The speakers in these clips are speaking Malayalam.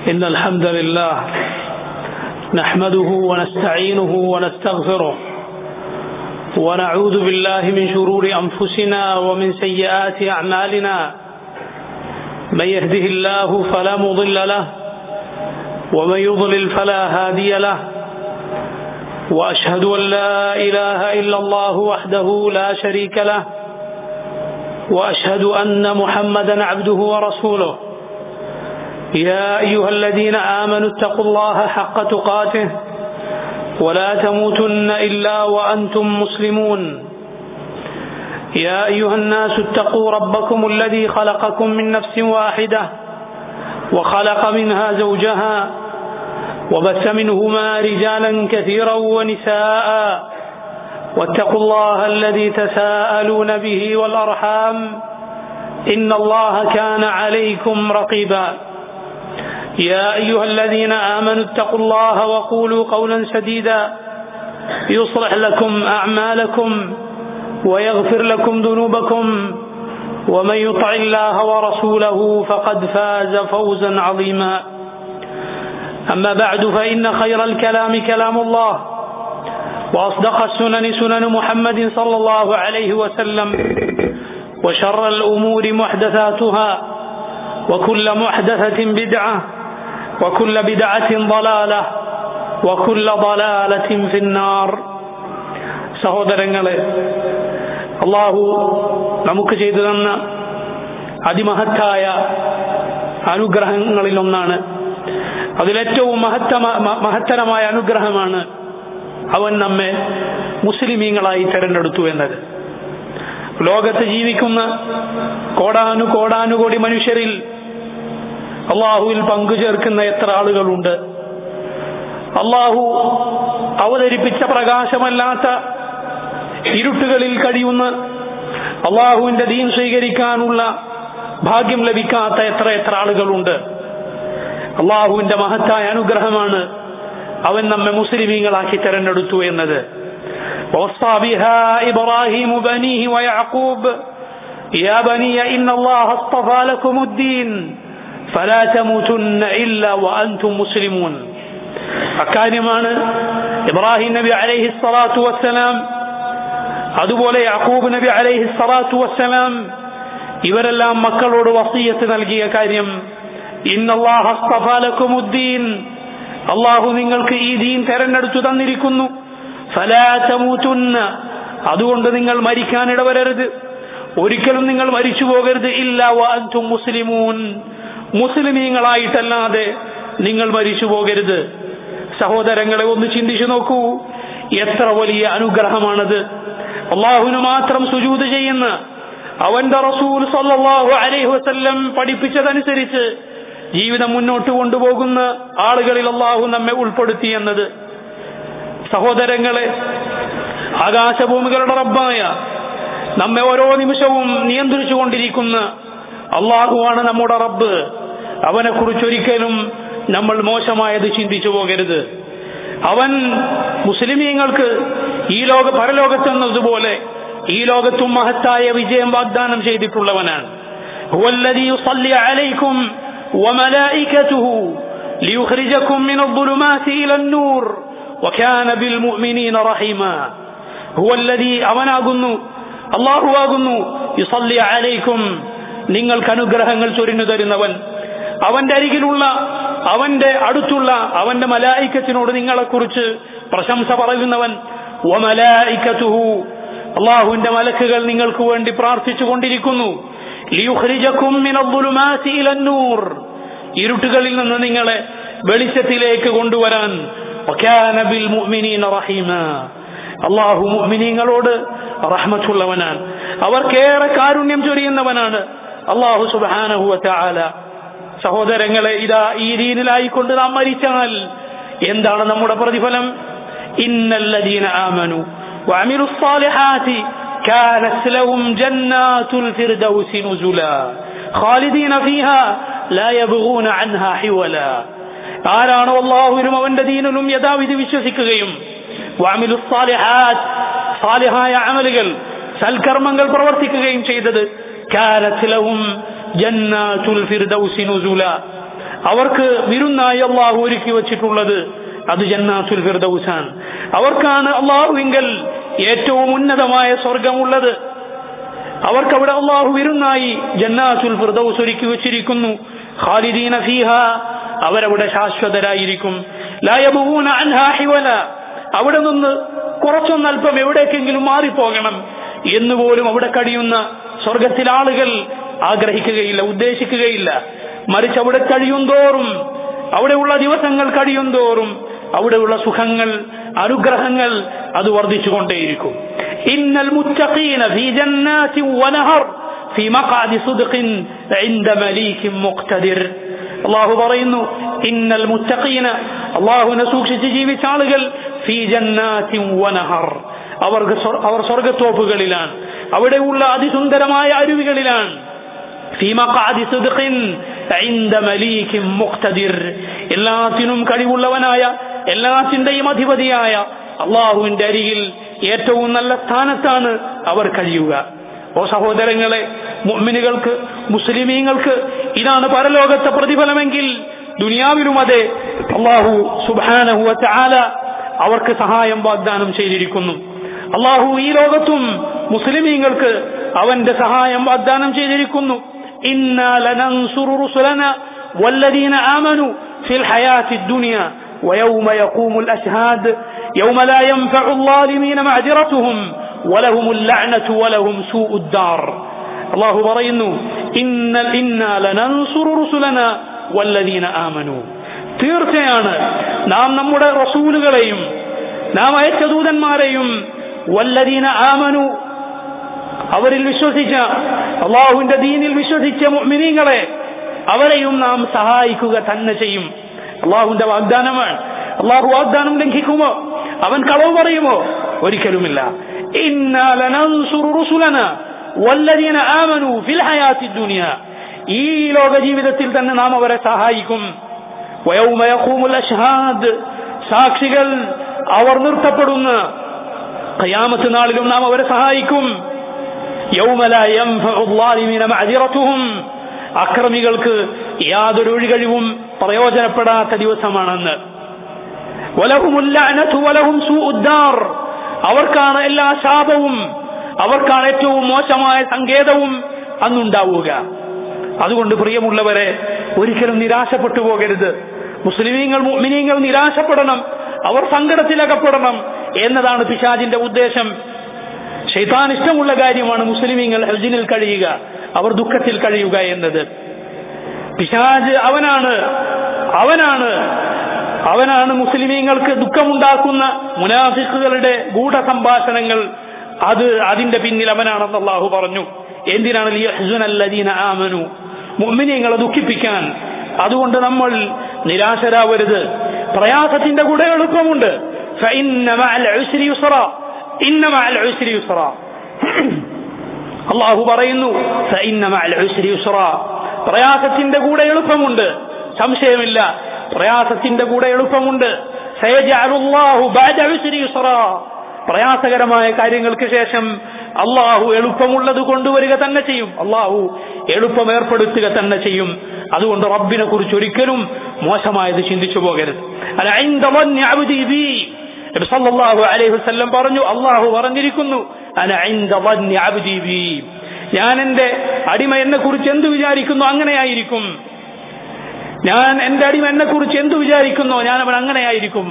إن الحمد لله نحمده ونستعينه ونستغفره ونعوذ بالله من شرور أنفسنا ومن سيئات أعمالنا من يهده الله فلا مضل له ومن يضلل فلا هادي له وأشهد أن لا إله إلا الله وحده لا شريك له وأشهد أن محمدا عبده ورسوله يا أيها الذين آمنوا اتقوا الله حق تقاته ولا تموتن إلا وأنتم مسلمون يا أيها الناس اتقوا ربكم الذي خلقكم من نفس واحدة وخلق منها زوجها وبث منهما رجالا كثيرا ونساء واتقوا الله الذي تساءلون به والأرحام إن الله كان عليكم رقيبا يا أيها الذين آمنوا اتقوا الله وقولوا قولا سديدا يصلح لكم أعمالكم ويغفر لكم ذنوبكم ومن يطع الله ورسوله فقد فاز فوزا عظيما أما بعد فإن خير الكلام كلام الله وأصدق السنن سنن محمد صلى الله عليه وسلم وشر الأمور محدثاتها وكل محدثة بدعة وكل بدعة ضلالة وكل ضلالة في النار സഹോദരങ്ങളെ അള്ളാഹു നമുക്ക് ചെയ്തു തന്ന അതിമഹത്തായ അനുഗ്രഹങ്ങളിലൊന്നാണ് അതിലേറ്റവും മഹത്തമ മഹത്തരമായ അനുഗ്രഹമാണ് അവൻ നമ്മെ മുസ്ലിമീങ്ങളായി തെരഞ്ഞെടുത്തു എന്നത് ലോകത്ത് ജീവിക്കുന്ന കോടാനു കോടാനുകോടി മനുഷ്യരിൽ അള്ളാഹുവിൽ പങ്കുചേർക്കുന്ന എത്ര ആളുകളുണ്ട് അള്ളാഹു അവതരിപ്പിച്ച പ്രകാശമല്ലാത്ത ഇരുട്ടുകളിൽ കഴിയുന്ന അള്ളാഹുവിന്റെ ദീൻ സ്വീകരിക്കാനുള്ള ഭാഗ്യം ലഭിക്കാത്ത എത്ര എത്ര ആളുകളുണ്ട് അള്ളാഹുവിന്റെ മഹത്തായ അനുഗ്രഹമാണ് അവൻ നമ്മെ മുസ്ലിമീങ്ങളാക്കി തെരഞ്ഞെടുത്തു എന്നത് ووصى بها إبراهيم بنيه ويعقوب يا بني إن الله اصطفى لكم الدين فلا تموتن إلا وأنتم مسلمون അക്കാര്യമാണ് ഇബ്രാഹിം നബി അലൈഹി സ്വലാത്തു വസ്സലാം അതുപോലെ യാക്കൂബ് നബി അലൈഹി സ്വലാത്തു വസ്സലാം ഇവരെല്ലാം മക്കളോട് വസീയത്ത് നൽകിയ കാര്യം ഇന്നല്ലാഹുദ്ദീൻ അള്ളാഹു നിങ്ങൾക്ക് ഈ ദീൻ തെരഞ്ഞെടുത്തു തന്നിരിക്കുന്നു ഫലാതമൂത്തുന്ന അതുകൊണ്ട് നിങ്ങൾ മരിക്കാൻ ഇടവരരുത് ഒരിക്കലും നിങ്ങൾ മരിച്ചു പോകരുത് ഇല്ല വാൻതും മുസ്ലിമൂൻ മുസ്ലിമീങ്ങളായിട്ടല്ലാതെ നിങ്ങൾ മരിച്ചു പോകരുത് സഹോദരങ്ങളെ ഒന്ന് ചിന്തിച്ചു നോക്കൂ എത്ര വലിയ അനുഗ്രഹമാണത് അള്ളാഹുവിന് മാത്രം സുജൂത് ചെയ്യുന്ന അവന്റെ റസൂൽ സല്ലാഹു അലൈഹി വസല്ലം പഠിപ്പിച്ചതനുസരിച്ച് ജീവിതം മുന്നോട്ട് കൊണ്ടുപോകുന്ന ആളുകളിൽ അള്ളാഹു നമ്മെ ഉൾപ്പെടുത്തി എന്നത് സഹോദരങ്ങളെ ആകാശഭൂമികളുടെ റബ്ബായ നമ്മെ ഓരോ നിമിഷവും നിയന്ത്രിച്ചു കൊണ്ടിരിക്കുന്ന അള്ളാഹുവാണ് നമ്മുടെ റബ്ബ് അവനെ കുറിച്ചൊരിക്കലും നമ്മൾ മോശമായത് ചിന്തിച്ചു പോകരുത് അവൻ മുസ്ലിമീങ്ങൾക്ക് ഈ ലോക പരലോകത്തെന്നതുപോലെ ഈ ലോകത്തും മഹത്തായ വിജയം വാഗ്ദാനം ചെയ്തിട്ടുള്ളവനാണ് وملائكته ليخرجكم من الظلمات إلى النور وكان بالمؤمنين رحيما هو الذي അവനാകുന്നു അള്ളാഹു ആകുന്നു യുസല്ലി അലൈക്കും നിങ്ങൾക്ക് അനുഗ്രഹങ്ങൾ ചൊരിഞ്ഞു തരുന്നവൻ അവന്റെ അരികിലുള്ള അവന്റെ അടുത്തുള്ള അവന്റെ മലായിക്കത്തിനോട് നിങ്ങളെക്കുറിച്ച് പ്രശംസ പറയുന്നവൻ അള്ളാഹുവിന്റെ മലക്കുകൾ നിങ്ങൾക്ക് വേണ്ടി പ്രാർത്ഥിച്ചു കൊണ്ടിരിക്കുന്നു ഇരുട്ടുകളിൽ നിന്ന് നിങ്ങളെ വെളിച്ചത്തിലേക്ക് കൊണ്ടുവരാൻ അള്ളാഹു മുഅ്മിനീങ്ങളോട് റഹ്മത്തുള്ളവനാണ് അവർക്കേറെ കാരുണ്യം ചൊരിയുന്നവനാണ് അള്ളാഹു സുബ്ഹാനഹു വതആല സഹോദരങ്ങളെ ഇതാ ഈ ദീനിലായിക്കൊണ്ട് നാം മരിച്ചാൽ എന്താണ് നമ്മുടെ പ്രതിഫലം ഇന്നല്ലദീന ആമനു وعملوا الصالحات كانت لهم جنات الفردوس نزلا خالدين فيها لا يبغون عنها حولا ആരാണോ അള്ളാഹുവിനും അവന്റെ ദീനിലും യഥാവിധി വിശ്വസിക്കുകയും വാമിലു സാലിഹാത്ത് സാലിഹായ അമലുകൾ സൽക്കർമ്മങ്ങൾ പ്രവർത്തിക്കുകയും ചെയ്തത് കാനത്തിലവും ജന്നാത്തുൽ ഫിർദൗസി നുസുല അവർക്ക് വിരുന്നായി അള്ളാഹു ഒരുക്കി വച്ചിട്ടുള്ളത് അത് ജന്നാത്തുൽ ഫിർദൗസാൻ അവർക്കാണ് അള്ളാഹുവിങ്കൽ ഏറ്റവും ഉന്നതമായ സ്വർഗമുള്ളത് അവർക്കവിടെ അള്ളാഹു വിരുന്നായി ജന്നാത്തുൽ ഫിർദൗസ് ഒരുക്കി വച്ചിരിക്കുന്നു ഖാലിദീന ഫീഹ അവരവിടെ ശാശ്വതരായിരിക്കും ലായബൂന അൻഹാ ഹിവല അവിടെ നിന്ന് കുറച്ചൊന്നല്പം എവിടേക്കെങ്കിലും മാറിപ്പോകണം എന്നുപോലും അവിടെ കഴിയുന്ന സ്വർഗത്തിലെ ആളുകൾ ആഗ്രഹിക്കുകയില്ല ഉദ്ദേശിക്കുകയില്ല മറിച്ച് അവിടെ കഴിയും തോറും അവിടെയുള്ള ദിവസങ്ങൾ കഴിയും തോറും അവിടെയുള്ള സുഖങ്ങൾ അനുഗ്രഹങ്ങൾ അത് വർദ്ധിച്ചുകൊണ്ടേയിരിക്കും ഇന്നൽ മുത്തഖീന ഫീ ജന്നാതി വനഹർ ഫീ മഖഅദി സുദ്ഖിൻ ഇൻദ മലീകിൻ മുഖ്തദിർ അള്ളാഹു പറയുന്നു ഇന്നൽ മുത്തഖീന അള്ളാഹുവിനെ സൂക്ഷിച്ച് ജീവിച്ച ആളുകൾ ഫീ ജന്നാതി വനഹർ അവർക്ക് അവർ സ്വർഗത്തോപ്പുകളിലാണ് അവിടെയുള്ള അതിസുന്ദരമായ അരുവികളിലാണ് في مقعد صدق عند مليك مقتدر എല്ലാത്തിനും കഴിവുള്ളവനായ എല്ലാത്തിന്റെയും അധിപതിയായ അള്ളാഹുവിന്റെ അരികിൽ ഏറ്റവും നല്ല സ്ഥാനത്താണ് അവർ കഴിയുക ഓ സഹോദരങ്ങളെ മുഅ്മിനുകൾക്ക് മുസ്ലിമീങ്ങൾക്ക് ഇതാണ് പരലോകത്തെ പ്രതിഫലമെങ്കിൽ ദുനിയാവിലും അതെ അള്ളാഹു സുബാനഹു ചാല അവർക്ക് സഹായം വാഗ്ദാനം ചെയ്തിരിക്കുന്നു അള്ളാഹു ഈ ലോകത്തും മുസ്ലിമീങ്ങൾക്ക് അവന്റെ സഹായം വാഗ്ദാനം ചെയ്തിരിക്കുന്നു إنا لننصر رسلنا والذين آمنوا في الحياة الدنيا ويوم يقوم الأشهاد يوم لا ينفع الظالمين معذرتهم ولهم اللعنة ولهم سوء الدار الله برينه إن إنا لننصر رسلنا والذين آمنوا തീർച്ചയാണ് നാം നമ്മുടെ റസൂലുകളെയും നാം അയച്ച ദൂതന്മാരെയും വല്ലദീന ആമനു അവരിൽ വിശ്വസിച്ച അള്ളാഹുവിന്റെ ദീനിൽ വിശ്വസിച്ച മുഅ്മിനീങ്ങളെ അവരെയും നാം സഹായിക്കുക തന്നെ ചെയ്യും അള്ളാഹുവിന്റെ വാഗ്ദാനമാണ് അള്ളാഹു വാഗ്ദാനം ലംഘിക്കുമോ അവൻ കളവ് പറയുമോ ഒരിക്കലുമില്ല ഈ ലോക ജീവിതത്തിൽ തന്നെ നാം അവരെ സഹായിക്കും സാക്ഷികൾ അവർ നിർത്തപ്പെടുന്ന ഖയാമത്ത് നാളിലും നാം അവരെ സഹായിക്കും അക്രമികൾക്ക് യാതൊരു ഒഴികഴിവും പ്രയോജനപ്പെടാത്ത ദിവസമാണെന്ന് അവർക്കാണ് എല്ലാ ശാപവും അവർക്കാണ് ഏറ്റവും മോശമായ സങ്കേതവും അന്നുണ്ടാവുക അതുകൊണ്ട് പ്രിയമുള്ളവരെ ഒരിക്കലും നിരാശപ്പെട്ടു പോകരുത് മുസ്ലിമീങ്ങൾ മുഅ്മിനീങ്ങൾ നിരാശപ്പെടണം അവർ സങ്കടത്തിലകപ്പെടണം എന്നതാണ് പിശാജിന്റെ ഉദ്ദേശം ഷെയ്ത്താൻ ഇഷ്ടമുള്ള കാര്യമാണ് മുസ്ലിമീങ്ങൾ ഹജ്ജിനിൽ കഴിയുക അവർ ദുഃഖത്തിൽ കഴിയുക എന്നത് പിശാജ് അവനാണ് അവനാണ് അവനാണ് മുസ്ലിമീങ്ങൾക്ക് ദുഃഖമുണ്ടാക്കുന്ന മുനാഫിക്കുകളുടെ ഗൂഢസംഭാഷണങ്ങൾ അത് അതിന്റെ പിന്നിൽ അവനാണെന്ന് അള്ളാഹു പറഞ്ഞു എന്തിനാണ് ലിയഹ്സുനല്ലദീന ആമനു മുഅ്മിനീങ്ങളെ ദുഃഖിപ്പിക്കാൻ അതുകൊണ്ട് നമ്മൾ നിരാശരാവരുത് പ്രയാസത്തിന്റെ കൂടെ എളുപ്പമുണ്ട് ഫഇന്ന മഅൽ ഉസ്രി യുസ്റ ഇന്ന മഅൽ ഉസ്രി യുസ്റ അള്ളാഹു പറയുന്നു ഫഇന്ന മഅൽ ഉസ്രി യുസ്റ പ്രയാസത്തിന്റെ കൂടെ എളുപ്പമുണ്ട് സംശയമില്ല പ്രയാസത്തിന്റെ കൂടെ എളുപ്പമുണ്ട് സയജഅലുല്ലാഹു ബഅദ ഉസ്രി യുസ്റ പ്രയാസകരമായ കാര്യങ്ങൾക്ക് ശേഷം അള്ളാഹു എളുപ്പമുള്ളത് കൊണ്ടുവരിക തന്നെ ചെയ്യും അള്ളാഹു എളുപ്പം ഏർപ്പെടുത്തുക തന്നെ ചെയ്യും അതുകൊണ്ട് റബ്ബിനെ കുറിച്ച് ഒരിക്കലും മോശമായത് ചിന്തിച്ചു പോകരുത് സല്ലല്ലാഹു അലൈഹി വസല്ലം പറഞ്ഞു അള്ളാഹു പറഞ്ഞിരിക്കുന്നു ഞാൻ എന്റെ അടിമ എന്നെ കുറിച്ച് എന്ത് വിചാരിക്കുന്നു അങ്ങനെയായിരിക്കും ഞാൻ എന്റെ അടിമ എന്നെ കുറിച്ച് എന്ത് വിചാരിക്കുന്നോ ഞാൻ അവൻ അങ്ങനെയായിരിക്കും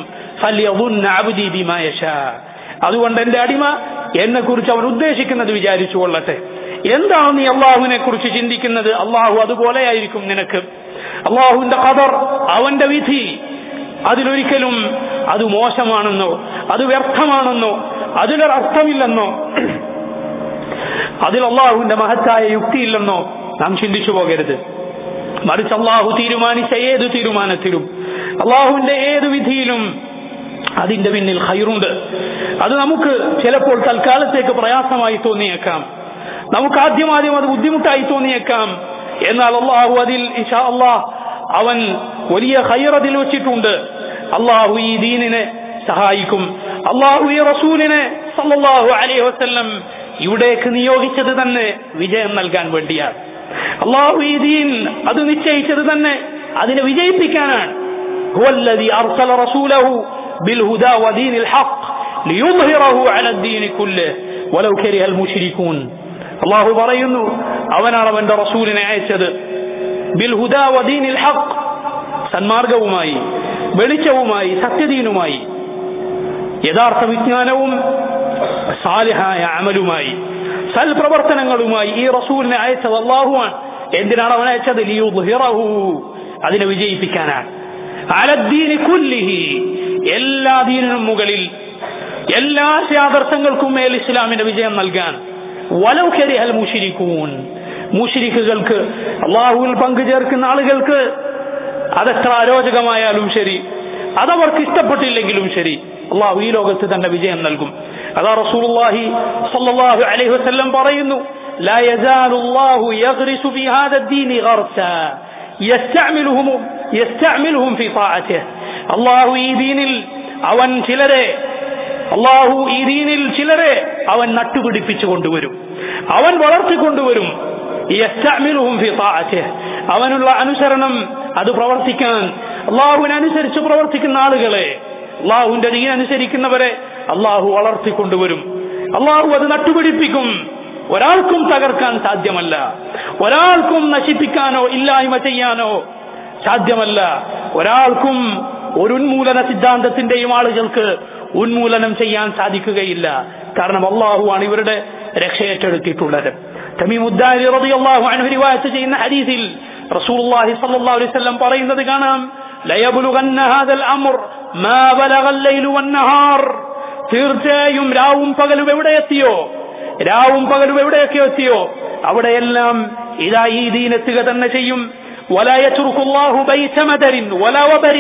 അതുകൊണ്ട് എന്റെ അടിമ എന്നെ കുറിച്ച് അവൻ ഉദ്ദേശിക്കുന്നത് വിചാരിച്ചു കൊള്ളട്ടെ എന്താണ് നീ അള്ളാഹുവിനെ കുറിച്ച് ചിന്തിക്കുന്നത് അള്ളാഹു അതുപോലെയായിരിക്കും നിനക്ക് അള്ളാഹുവിന്റെ ഖദർ അവന്റെ വിധി അതിലൊരിക്കലും അത് മോശമാണെന്നോ അത് വ്യർത്ഥമാണെന്നോ അതിലൊരർത്ഥമില്ലെന്നോ അതിൽ അള്ളാഹുവിന്റെ മഹത്തായ യുക്തിയില്ലെന്നോ നാം ചിന്തിച്ചു പോകരുത് മറിച്ച് അള്ളാഹു തീരുമാനിച്ച ഏത് തീരുമാനത്തിലും അള്ളാഹുവിന്റെ ഏത് വിധിയിലും അതിന്റെ പിന്നിൽ ഹൈറുണ്ട് അത് നമുക്ക് ചിലപ്പോൾ തൽക്കാലത്തേക്ക് പ്രയാസമായി തോന്നിയേക്കാം നമുക്ക് ആദ്യമാദ്യം അത് ബുദ്ധിമുട്ടായി തോന്നിയേക്കാം എന്നാൽ അള്ളാഹു അതിൽ ഇഷാ അള്ളാഹ് അവൻ വലിയ ഹൈർ അതിൽ വെച്ചിട്ടുണ്ട് അള്ളാഹു ഈ ദീനിനെ സഹായിക്കും അള്ളാഹു ഈ റസൂലിനെ സല്ലല്ലാഹു അലൈഹി വസല്ലം ഇവിടേക്ക് നിയോഗിച്ചത് തന്നെ വിജയം നൽകാൻ വേണ്ടിയാണ് അള്ളാഹു ഈ ദീൻ അത് നിശ്ചയിച്ചത് തന്നെ അതിനെ വിജയിപ്പിക്കാനാണ് هو الذي أرسل رسوله بالهدى ودين الحق ليظهره على الدين كله ولو كره المشركون الله പറയുന്നു അവനാണ് അവന്റെ റസൂലിനെ അയച്ചത് ബിൽഹുദ വദീനിൽ ഹഖ് സന്മാർഗവുമായി വെളിച്ചവുമായി സത്യദീനുമായി യഥാർത്ഥ വിജ്ഞാനവും സാലിഹായ അമലുമായി സൽപ്രവർത്തനങ്ങളുമായി ഈ റസൂലിനെ അയച്ചത് അള്ളാഹുവാണ് എന്തിനാണ് അവൻ അയച്ചത് ലിയുദ്ഹിറഹു അതിനെ വിജയിപ്പിക്കാനാണ് അലദ്ദീനി കുല്ലിഹി എല്ലാ ദീനിനും മുകളിൽ എല്ലാ ആദർശങ്ങൾക്കും മേൽ ഇസ്ലാമിന്റെ വിജയം നൽകാൻ വലൗ കരിഹൽ മുഷിരിക്കൂൻ മുഷിരിക്കുകൾക്ക് അള്ളാഹുവിൽ പങ്കുചേർക്കുന്ന ആളുകൾക്ക് അതെത്ര അരോചകമായാലും ശരി അതവർക്ക് ഇഷ്ടപ്പെട്ടില്ലെങ്കിലും ശരി അള്ളാഹു ഈ ലോകത്ത് തന്നെ വിജയം നൽകും അതാ റസൂലുള്ളാഹി സ്വല്ലല്ലാഹു അലൈഹി വസല്ലം പറയുന്നു لا يزال الله يغرس في هذا الدين غرسا يستعملهم يستعملهم في طاعته الله ഈ ദീനിൽ അവൻ ചിലരെ അള്ളാഹു ഈ ദീനിൽ ചിലരെ അവൻ നട്ടുപിടിപ്പിച്ചു കൊണ്ടുവരും അവൻ വളർത്തിക്കൊണ്ടുവരും യസ്തഅമിലുഹും ഫി താഅതിഹ് അവനുള്ള അനുസരണം അത് പ്രവർത്തിക്കാൻ അള്ളാഹുവിനനുസരിച്ച് പ്രവർത്തിക്കുന്ന ആളുകളെ അള്ളാഹുവിന്റെ ദീൻ അനുസരിക്കുന്നവരെ അള്ളാഹു വളർത്തിക്കൊണ്ടുവരും അള്ളാഹു അത് നട്ടുപിടിപ്പിക്കും ഒരാൾക്കും തകർക്കാൻ സാധ്യമല്ല ഒരാൾക്കും നശിപ്പിക്കാനോ ഇല്ലായ്മ ചെയ്യാനോ സാധ്യമല്ല ഒരാൾക്കും ഒരു ഉന്മൂലന സിദ്ധാന്തത്തിന്റെയും ആളുകൾക്ക് ഉന്മൂലനം ചെയ്യാൻ സാധിക്കുകയില്ല കാരണം അള്ളാഹുവാണ് ഇവരുടെ രക്ഷയേറ്റെടുത്തിട്ടുള്ളത് തമീമുദ്ദാരി റളിയല്ലാഹു അൻഹു റിവായത്ത് ചെയ്യുന്ന ഹദീസിൽ റസൂലുള്ളാഹി സ്വല്ലല്ലാഹു അലൈഹി വസല്ലം പറയുന്നത് കാണാം ലയബ്ലുഗന്ന ഹാദൽ അംർ മാ ബലഗൽ ലൈലു വന്നഹാർ തീർച്ചയായും രാവും പകലും എവിടെ എത്തിയോ രാവും പകലും എവിടെയൊക്കെ എത്തിയോ അവിടെയെല്ലാം ഇതാ ഈ ദീനെത്തുക തന്നെ ചെയ്യും ولا يترك الله بيت مدر ولا وبر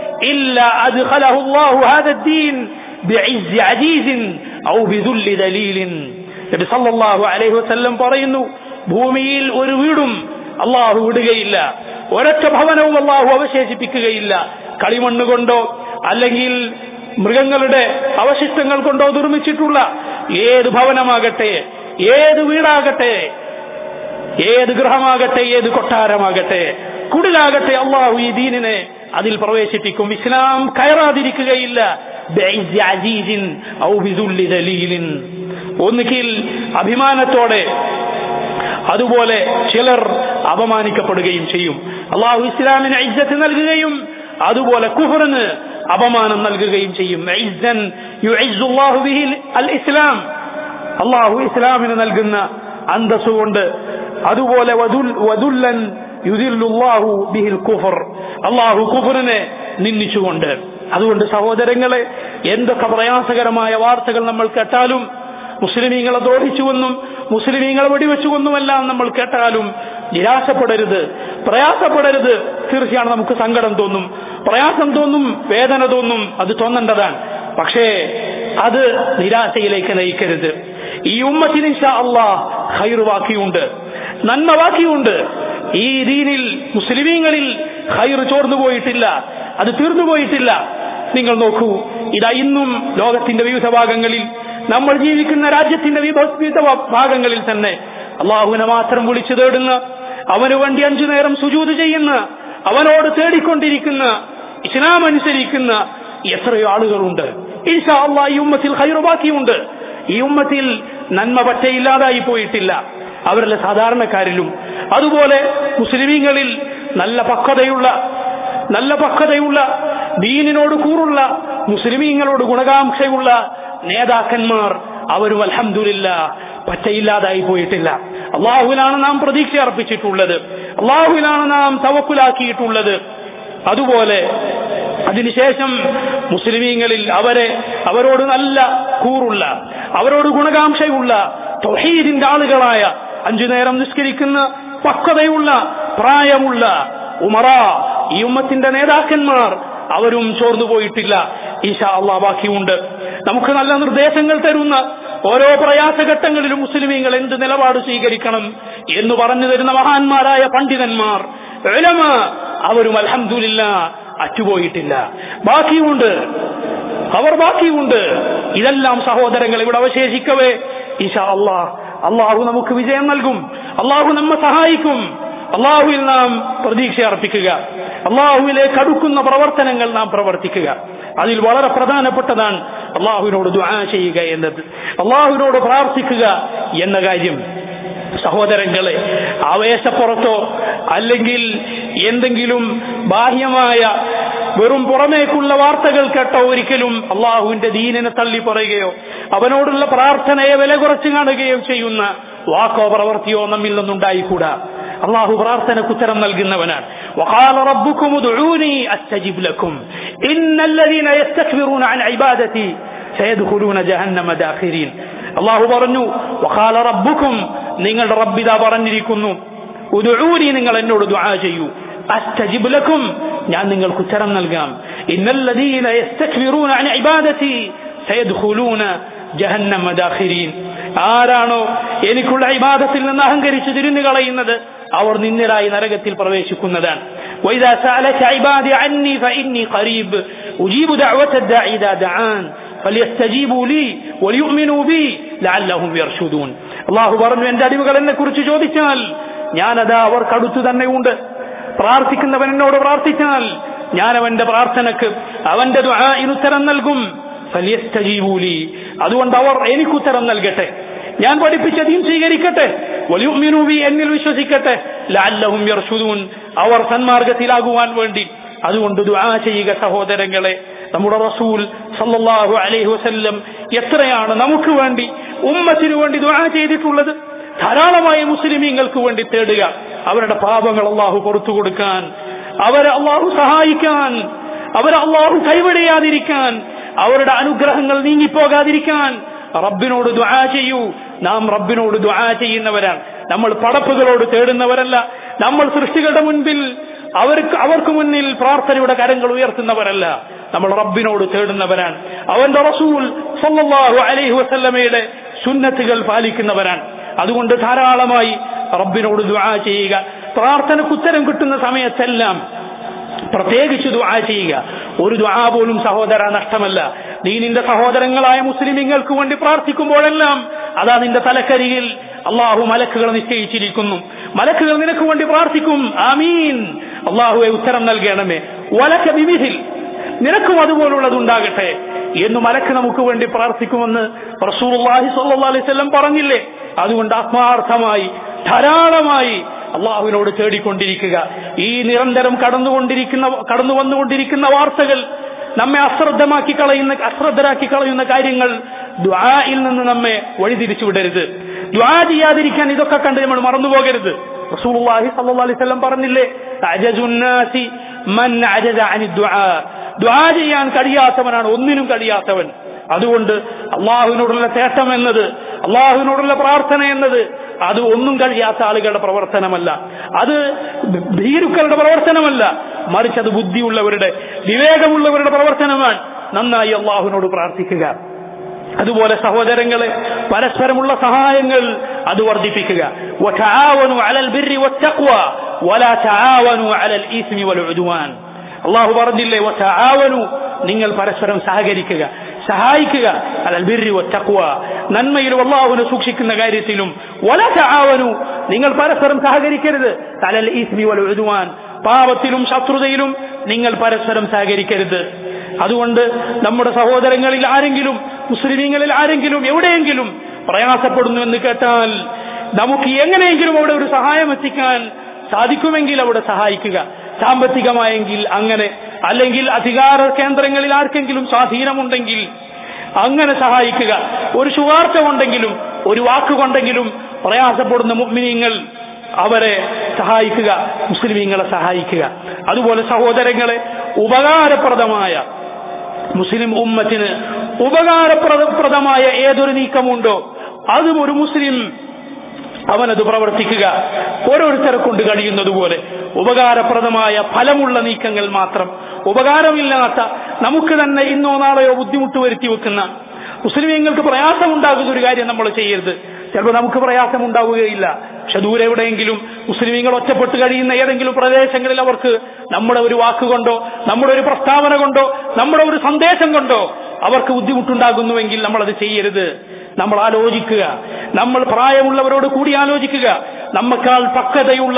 إلا أدخله الله هذا الدين بعز عزيز أو بذل دليل നബി സല്ലല്ലാഹു അലൈഹി വസല്ലം പറയുന്നു ഭൂമിയിൽ ഒരു വീടും അള്ളാഹു വിടുകയില്ല ഒരൊറ്റ ഭവനവും അള്ളാഹു അവശേഷിപ്പിക്കുകയില്ല കളിമണ്ണ് കൊണ്ടോ അല്ലെങ്കിൽ മൃഗങ്ങളുടെ അവശിഷ്ടങ്ങൾ കൊണ്ടോ നിർമ്മിച്ചിട്ടുള്ള ഏത് ഭവനമാകട്ടെ ഏത് വീടാകട്ടെ ഏത് ഗൃഹമാകട്ടെ ഏത് കൊട്ടാരമാകട്ടെ കുടിലാകട്ടെ അള്ളാഹു ഈ ദീനിനെ അതിൽ പ്രവേശിപ്പിക്കും ഇസ്ലാം കയറാതിരിക്കുകയില്ല ബിഇസ്സി അസീസിൻ ഔ ബിദുല്ലി ദലീലിൻ ഒന്നുകിൽ അഭിമാനത്തോടെ അതുപോലെ ചിലർ അപമാനിക്കപ്പെടുകയും ചെയ്യും അള്ളാഹു ഇസ്ലാമിന് ഇജ്ജത്ത് നൽകുകയും അതുപോലെ കുഹറിന് അപമാനം നൽകുകയും ചെയ്യും ഇസ്സൻ യുഇസ്സുല്ലാഹു ബിഹി അൽ ഇസ്ലാം അള്ളാഹു ഇസ്ലാമിന് നൽകുന്ന അന്തസ് കൊണ്ട് അതുപോലെ വദുല്ലൻ യുദില്ലുല്ലാഹു ബിഹിൽ കുഫർ അള്ളാഹു കുഫറിനെ നിന്ദിച്ചുകൊണ്ട് അതുകൊണ്ട് സഹോദരങ്ങളെ എന്തൊക്കെ പ്രയാസകരമായ വാർത്തകൾ നമ്മൾ കേട്ടാലും മുസ്ലിമീങ്ങളെ ദ്രോഹിച്ചുവെന്നും മുസ്ലിമീങ്ങളെ വെടിവെച്ചുവെന്നുമെല്ലാം നമ്മൾ കേട്ടാലും നിരാശപ്പെടരുത് പ്രയാസപ്പെടരുത് തീർച്ചയാണ് നമുക്ക് സങ്കടം തോന്നും പ്രയാസം തോന്നും വേദന തോന്നും അത് തോന്നേണ്ടതാണ് പക്ഷേ അത് നിരാശയിലേക്ക് നയിക്കരുത് ഈ ഉമ്മത്തിന് അള്ളാഹ് ഹൈർ ബാക്കിയുണ്ട് നന്മ ബാക്കിയുണ്ട് ഈ ദീനിൽ മുസ്ലിമീങ്ങളിൽ ഹൈർ ചോർന്നു പോയിട്ടില്ല അത് തീർന്നു പോയിട്ടില്ല നിങ്ങൾ നോക്കൂ ഇതാ ഇന്നും ലോകത്തിന്റെ വിവിധ ഭാഗങ്ങളിൽ നമ്മൾ ജീവിക്കുന്ന രാജ്യത്തിന്റെ വിവിധ ഭാഗങ്ങളിൽ തന്നെ അള്ളാഹുവിനെ മാത്രം വിളിച്ചു തേടുന്ന അവന് വേണ്ടി അഞ്ചു നേരം സുജൂത് ചെയ്യുന്ന അവനോട് തേടിക്കൊണ്ടിരിക്കുന്ന ഇസ്ലാം അനുസരിക്കുന്ന എത്രയോ ആളുകളുണ്ട് ഇൻഷാ അള്ളാഹ് ഈ ഉമ്മത്തിൽ ഹൈർ ബാക്കിയുണ്ട് ഈ ഉമ്മത്തിൽ നന്മ പറ്റയില്ലാതായി പോയിട്ടില്ല അവരുടെ സാധാരണക്കാരിലും അതുപോലെ മുസ്ലിമീങ്ങളിൽ നല്ല പക്വതയുള്ള നല്ല പക്വതയുള്ള ദീനിനോട് കൂറുള്ള മുസ്ലിമീങ്ങളോട് ഗുണകാംക്ഷയുള്ള നേതാക്കന്മാർ അവരും അലഹമില്ല പറ്റയില്ലാതായി പോയിട്ടില്ല അള്ളാഹുവിലാണ് നാം പ്രതീക്ഷ അർപ്പിച്ചിട്ടുള്ളത് അള്ളാഹുവിലാണ് നാം തവക്കുലാക്കിയിട്ടുള്ളത് അതുപോലെ അതിനുശേഷം മുസ്ലിമീങ്ങളിൽ അവരെ അവരോട് നല്ല കൂറുള്ള അവരോട് ഗുണകാംക്ഷയുള്ള തൊഹീദിന്റെ ആളുകളായ അഞ്ചു നേരം നിസ്കരിക്കുന്ന പക്വതയുള്ള പ്രായമുള്ള ഉമറ ഈ ഉമ്മത്തിന്റെ നേതാക്കന്മാർ അവരും ചോർന്നു പോയിട്ടില്ല ഈശാ അള്ളാ ബാക്കിയുണ്ട് നമുക്ക് നല്ല നിർദ്ദേശങ്ങൾ തരുന്ന ഓരോ പ്രയാസഘട്ടങ്ങളിലും മുസ്ലിമീങ്ങൾ എന്ത് നിലപാട് സ്വീകരിക്കണം എന്ന് പറഞ്ഞു തരുന്ന മഹാന്മാരായ പണ്ഡിതന്മാർ എലമ അവരും അലഹമില്ല അറ്റുപോയിട്ടില്ല ബാക്കിയുണ്ട് അവർ ബാക്കിയുണ്ട് ഇതെല്ലാം സഹോദരങ്ങൾ ഇവിടെ അവശേഷിക്കവേ ഈശാ അള്ളാഹ് അള്ളാഹു നമുക്ക് വിജയം നൽകും അള്ളാഹു നമ്മെ സഹായിക്കും അള്ളാഹുവിൽ നാം പ്രതീക്ഷ അർപ്പിക്കുക അള്ളാഹുവിലേക്ക് അടുക്കുന്ന പ്രവർത്തനങ്ങൾ നാം പ്രവർത്തിക്കുക അതിൽ വളരെ പ്രധാനപ്പെട്ടതാണ് അള്ളാഹുവിനോട് ദുആ ചെയ്യുക എന്നത് അള്ളാഹുവിനോട് പ്രാർത്ഥിക്കുക എന്ന കാര്യം സഹോദരങ്ങളെ ആവേശപ്പുറത്തോ അല്ലെങ്കിൽ എന്തെങ്കിലും ബാഹ്യമായ വെറും പുറമേക്കുള്ള വാർത്തകൾ കേട്ടോ ഒരിക്കലും അള്ളാഹുവിന്റെ ദീനിനെ തള്ളി പറയുകയോ അവനോടുള്ള പ്രാർത്ഥനയെ വില കുറച്ച് കാണുകയോ ചെയ്യുന്ന വാക്കോ പ്രവൃത്തിയോ നമ്മിൽ നിന്നുണ്ടായിക്കൂടാ അള്ളാഹു പ്രാർത്ഥനക്ക് ഉത്തരം നൽകുന്നവനാണ് وقال ربكم ادعوني استجب لكم ان الذين يستكبرون عن عبادتي سيدخلون جهنم داخرين അള്ളാഹു പറഞ്ഞു വഖാല റബ്ബുക്കും നിങ്ങളുടെ റബ്ബിത പറഞ്ഞിരിക്കുന്നു ഉദൂരി നിങ്ങൾ എന്നോട് ദുആ ചെയ്യൂ അസ്തജിബ് ലക്കും ഞാൻ നിങ്ങൾക്ക് ഉത്തരം നൽകാം ഇന്നല്ലദീന യസ്തക്ബിറൂന അൻ ഇബാദതി സയദ്ഖുലൂന ജഹന്നമ ദാഖിരീൻ ആരാണോ എനിക്കുള്ള ഇബാദത്തിൽ നിന്ന് അഹങ്കരിച്ചു തിരിഞ്ഞു കളയുന്നത് അവർ നിന്നിലായി നരകത്തിൽ പ്രവേശിക്കുന്നതാണ് وإذا سألك عبادي عني فإني قريب أجيب دعوة الداعي إذا دعان فليستجيبوا لي وليؤمنوا بي لعلهم يرشدون അള്ളാഹു പറഞ്ഞു എന്റെ അടിവുകൾ എന്നെ കുറിച്ച് ചോദിച്ചാൽ ഞാനതാ അവർക്കടുത്തു തന്നെയുണ്ട് പ്രാർത്ഥിക്കുന്നവൻ എന്നോട് പ്രാർത്ഥിച്ചാൽ ഞാൻ അവന്റെ പ്രാർത്ഥനക്ക് അവന്റെ ഉത്തരം നൽകും ഫലിയസ്തജീബൂലി അതുകൊണ്ട് അവർ എനിക്കുത്തരം നൽകട്ടെ ഞാൻ പഠിപ്പിച്ച ദീൻ സ്വീകരിക്കട്ടെ വലിയുമിനൂബി എന്നിൽ വിശ്വസിക്കട്ടെ ലാല്ലഹും യർഷുദൂൻ അവർ സന്മാർഗത്തിലാകുവാൻ വേണ്ടി അതുകൊണ്ട് ദുആ ചെയ്യുക സഹോദരങ്ങളെ നമ്മുടെ റസൂൽ സല്ലല്ലാഹു അലൈഹി വസല്ലം എത്രയാണ് നമുക്ക് വേണ്ടി ഉമ്മത്തിനു വേണ്ടി ദുആ ചെയ്തിട്ടുള്ളത് ധാരാളമായ മുസ്ലിമീങ്ങൾക്ക് വേണ്ടി തേടുക അവരുടെ പാപങ്ങൾ അള്ളാഹു പുറത്തു കൊടുക്കാൻ അവരെ അള്ളാഹു സഹായിക്കാൻ അവരെ അള്ളാഹു കൈവിടയാതിരിക്കാൻ അവരുടെ അനുഗ്രഹങ്ങൾ നീങ്ങിപ്പോകാതിരിക്കാൻ റബ്ബിനോട് ദുആ ചെയ്യൂ നാം റബ്ബിനോട് ദുആ ചെയ്യുന്നവരാണ് നമ്മൾ പടപ്പുകളോട് തേടുന്നവരല്ല നമ്മൾ സൃഷ്ടികളുടെ മുൻപിൽ അവർക്ക് അവർക്ക് മുന്നിൽ പ്രാർത്ഥനയുടെ കരങ്ങൾ ഉയർത്തുന്നവരല്ല നമ്മൾ റബ്ബിനോട് തേടുന്നവരാണ് അവന്റെ റസൂൽ സല്ലല്ലാഹു അലൈഹി വസല്ലമയുടെ സുന്നത്തുകൾ പാലിക്കുന്നവരാണ് അതുകൊണ്ട് ധാരാളമായി റബ്ബിനോട് ദുആ ചെയ്യുക പ്രാർത്ഥനയ്ക്ക് ഉത്തരം കിട്ടുന്ന സമയത്തെല്ലാം പ്രത്യേകിച്ച് ദുആ ചെയ്യുക ഒരു ദുആ പോലും സഹോദര നഷ്ടമല്ല നീ നിന്റെ സഹോദരങ്ങളായ മുസ്ലിമീങ്ങൾക്ക് വേണ്ടി പ്രാർത്ഥിക്കുമ്പോഴെല്ലാം അതാ നിന്റെ തലക്കരിയിൽ അള്ളാഹു മലക്കുകൾ നിശ്ചയിച്ചിരിക്കുന്നു മലക്കുകൾ നിനക്ക് വേണ്ടി പ്രാർത്ഥിക്കും ആമീൻ അള്ളാഹുവെ ഉത്തരം നൽകണമേ വലക്ക വിവിധിൽ നിനക്കും അതുപോലുള്ളതുണ്ടാകട്ടെ എന്ന് മലക്ക് നമുക്ക് വേണ്ടി പ്രാർത്ഥിക്കുമെന്ന് റസൂലുള്ളാഹി സ്വല്ലല്ലാഹു അലൈഹി വസല്ലം പറഞ്ഞില്ലേ അതുകൊണ്ട് ആത്മാർത്ഥമായി ധാരാളമായി അള്ളാഹുവിനോട് തേടിക്കൊണ്ടിരിക്കുക ഈ നിരന്തരം കടന്നുകൊണ്ടിരിക്കുന്ന കടന്നു വന്നുകൊണ്ടിരിക്കുന്ന വാർത്തകൾ നമ്മെ അശ്രദ്ധമാക്കി കളയുന്ന അശ്രദ്ധരാക്കി കളയുന്ന കാര്യങ്ങൾ ദ്വായിൽ നിന്ന് നമ്മെ വഴിതിരിച്ചു വിടരുത് ദ്വാ ചെയ്യാതിരിക്കാൻ ഇതൊക്കെ കണ്ട് നമ്മൾ മറന്നുപോകരുത് റസൂലുള്ളാഹി സ്വല്ലല്ലാഹു അലൈഹി വസല്ലം പറഞ്ഞില്ലേ അജജുന്നാസി മൻ അജജ അനി ദുആ ദ്വാ ചെയ്യാൻ കഴിയാത്തവനാണ് ഒന്നിനും കഴിയാത്തവൻ അതുകൊണ്ട് അള്ളാഹുവിനോടുള്ള തേട്ടം എന്നത് അള്ളാഹുവിനോടുള്ള പ്രാർത്ഥന എന്നത് അത് ഒന്നും കഴിയാത്ത ആളുകളുടെ പ്രവർത്തനമല്ല അത് ഭീരുക്കളുടെ പ്രവർത്തനമല്ല മറിച്ച് അത് ബുദ്ധിയുള്ളവരുടെ വിവേകമുള്ളവരുടെ പ്രവർത്തനമാണ് നന്നായി അള്ളാഹുവിനോട് പ്രാർത്ഥിക്കുക അതുപോലെ സഹോദരങ്ങളെ പരസ്പരമുള്ള സഹായങ്ങൾ അത് വർദ്ധിപ്പിക്കുക അള്ളാഹു പറഞ്ഞില്ലേ നിങ്ങൾ പരസ്പരം സഹകരിക്കുക സഹായിക്കുക അലൽ ബിർരി വത്തഖ്വ നന്മയിലും അള്ളാഹുവിനെ സൂക്ഷിക്കുന്ന കാര്യത്തിലും വല തആവനു നിങ്ങൾ പരസ്പരം സഹകരിക്കരുത് അലൽ ഈസ്മി വൽ ഉദ്വാൻ പാപത്തിലും ശത്രുതയിലും നിങ്ങൾ പരസ്പരം സഹകരിക്കരുത് അതുകൊണ്ട് നമ്മുടെ സഹോദരങ്ങളിൽ ആരെങ്കിലും മുസ്ലിമീങ്ങളിൽ ആരെങ്കിലും എവിടെയെങ്കിലും പ്രയാസപ്പെടുന്നു എന്ന് കേട്ടാൽ നമുക്ക് എങ്ങനെയെങ്കിലും അവിടെ ഒരു സഹായം എത്തിക്കാൻ സാധിക്കുമെങ്കിൽ അവിടെ സഹായിക്കുക സാമ്പത്തികമായെങ്കിൽ അങ്ങനെ അല്ലെങ്കിൽ അധികാര കേന്ദ്രങ്ങളിൽ ആർക്കെങ്കിലും സ്വാധീനമുണ്ടെങ്കിൽ അങ്ങനെ സഹായിക്കുക ഒരു ശുപാർശ കൊണ്ടെങ്കിലും ഒരു വാക്കുകൊണ്ടെങ്കിലും പ്രയാസപ്പെടുന്ന മുഗ്മിനീങ്ങൾ അവരെ സഹായിക്കുക മുസ്ലിമീങ്ങളെ സഹായിക്കുക അതുപോലെ സഹോദരങ്ങളെ ഉപകാരപ്രദമായ മുസ്ലിം ഉമ്മത്തിന് ഉപകാരപ്രദമായ ഏതൊരു നീക്കമുണ്ടോ അതും ഒരു മുസ്ലിം അവനത് പ്രവർത്തിക്കുക ഓരോരുത്തരെ കൊണ്ട് കഴിയുന്നതുപോലെ ഉപകാരപ്രദമായ ഫലമുള്ള നീക്കങ്ങൾ മാത്രം ഉപകാരമില്ലാത്ത നമുക്ക് തന്നെ ഇന്നോ നാളെയോ ബുദ്ധിമുട്ട് വരുത്തി വെക്കുന്ന മുസ്ലിമീങ്ങൾക്ക് പ്രയാസമുണ്ടാകുന്ന ഒരു കാര്യം നമ്മൾ ചെയ്യരുത് ചിലപ്പോൾ നമുക്ക് പ്രയാസമുണ്ടാവുകയില്ല പക്ഷെ ദൂരെ എവിടെയെങ്കിലും മുസ്ലിമീങ്ങൾ ഒറ്റപ്പെട്ട് കഴിയുന്ന ഏതെങ്കിലും പ്രദേശങ്ങളിൽ അവർക്ക് നമ്മുടെ ഒരു വാക്കുകൊണ്ടോ നമ്മുടെ ഒരു പ്രസ്താവന കൊണ്ടോ നമ്മുടെ ഒരു സന്ദേശം കൊണ്ടോ അവർക്ക് ബുദ്ധിമുട്ടുണ്ടാകുന്നുവെങ്കിൽ നമ്മൾ അത് ചെയ്യരുത് നമ്മൾ ആലോചിക്കുക നമ്മൾ പ്രായമുള്ളവരോട് കൂടി ആലോചിക്കുക നമ്മക്കാൾ പക്വതയുള്ള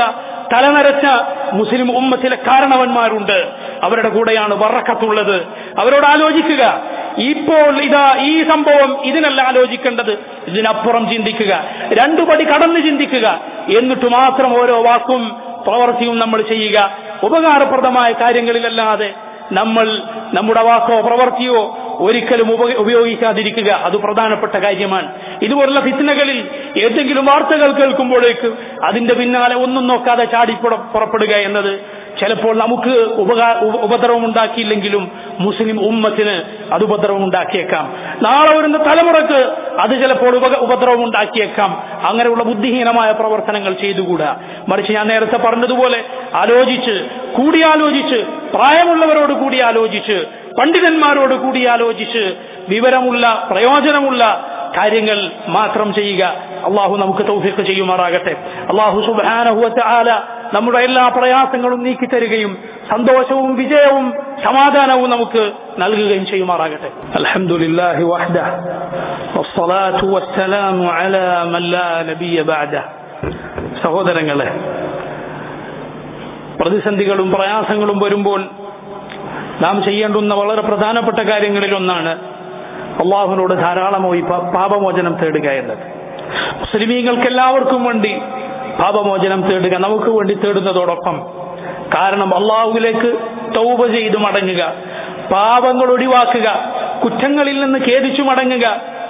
തലനരച്ച മുസ്ലിം ഉമ്മത്തിലെ കാരണവന്മാരുണ്ട് അവരുടെ കൂടെയാണ് വറക്കത്തുള്ളത് അവരോട് ആലോചിക്കുക ഇപ്പോൾ ഇതാ ഈ സംഭവം ഇതിനല്ല ആലോചിക്കേണ്ടത് ഇതിനപ്പുറം ചിന്തിക്കുക രണ്ടു പടി കടന്ന് ചിന്തിക്കുക എന്നിട്ട് മാത്രം ഓരോ വാക്കും പ്രവൃത്തിയും നമ്മൾ ചെയ്യുക ഉപകാരപ്രദമായ കാര്യങ്ങളിലല്ലാതെ നമ്മൾ നമ്മുടെ വാക്കോ പ്രവൃത്തിയോ ഒരിക്കലും ഉപ- ഉപയോഗിക്കാതിരിക്കുക അത് പ്രധാനപ്പെട്ട കാര്യമാണ് ഇതുപോലുള്ള ഫിത്നകളിൽ ഏതെങ്കിലും വാർത്തകൾ കേൾക്കുമ്പോഴേക്ക് അതിന്റെ പിന്നാലെ ഒന്നും നോക്കാതെ ചാടി പുറ- പുറപ്പെടുക എന്നത് ചിലപ്പോൾ നമുക്ക് ഉപകാ ഉപ- ഉപദ്രവമുണ്ടാക്കിയില്ലെങ്കിലും മുസ്ലിം ഉമ്മത്തിന് അത് ഉപദ്രവമുണ്ടാക്കിയേക്കാം നാളെ വരുന്ന തലമുറക്ക് അത് ചിലപ്പോൾ ഉപ ഉപദ്രവമുണ്ടാക്കിയേക്കാം അങ്ങനെയുള്ള ബുദ്ധിഹീനമായ പ്രവർത്തനങ്ങൾ ചെയ്തുകൂടാ മറിച്ച് ഞാൻ നേരത്തെ പറഞ്ഞതുപോലെ ആലോചിച്ച് കൂടിയാലോചിച്ച് പ്രായമുള്ളവരോട് കൂടി ആലോചിച്ച് പണ്ഡിതന്മാരോട് കൂടി ആലോചിച്ച് വിവരമുള്ള പ്രയോജനമുള്ള കാര്യങ്ങൾ മാത്രം ചെയ്യുക അള്ളാഹു നമുക്ക് തൗഫീഖ് ചെയ്യുമാറാകട്ടെ അള്ളാഹു സുബാനഹുവറ്റ ആല നമ്മുടെ എല്ലാ പ്രയാസങ്ങളും നീക്കി തരികയും സന്തോഷവും വിജയവും സമാധാനവും നമുക്ക് നൽകുകയും ചെയ്യുമാറാകട്ടെ അൽഹംദുലില്ലാഹി വഹ്ദ വസ്സലാത്തു വസ്സലാമു അലാ മൻ ലാ നബിയ ബഅദ സഹോദരങ്ങളെ പ്രതിസന്ധികളും പ്രയാസങ്ങളും വരുമ്പോൾ നാം ചെയ്യേണ്ടുന്ന വളരെ പ്രധാനപ്പെട്ട കാര്യങ്ങളിൽ ഒന്നാണ് അള്ളാഹുവിനോട് ധാരാളമായി പ- പാപമോചനം തേടുക എന്നത് മുസ്ലിമീങ്ങൾക്ക് എല്ലാവർക്കും വേണ്ടി പാപമോചനം തേടുക നമുക്ക് വേണ്ടി തേടുന്നതോടൊപ്പം കാരണം അള്ളാഹുവിലേക്ക് തൗബ ചെയ്ത് മടങ്ങുക പാപങ്ങൾ ഒഴിവാക്കുക കുറ്റങ്ങളിൽ നിന്ന് ഖേദിച്ചു മടങ്ങുക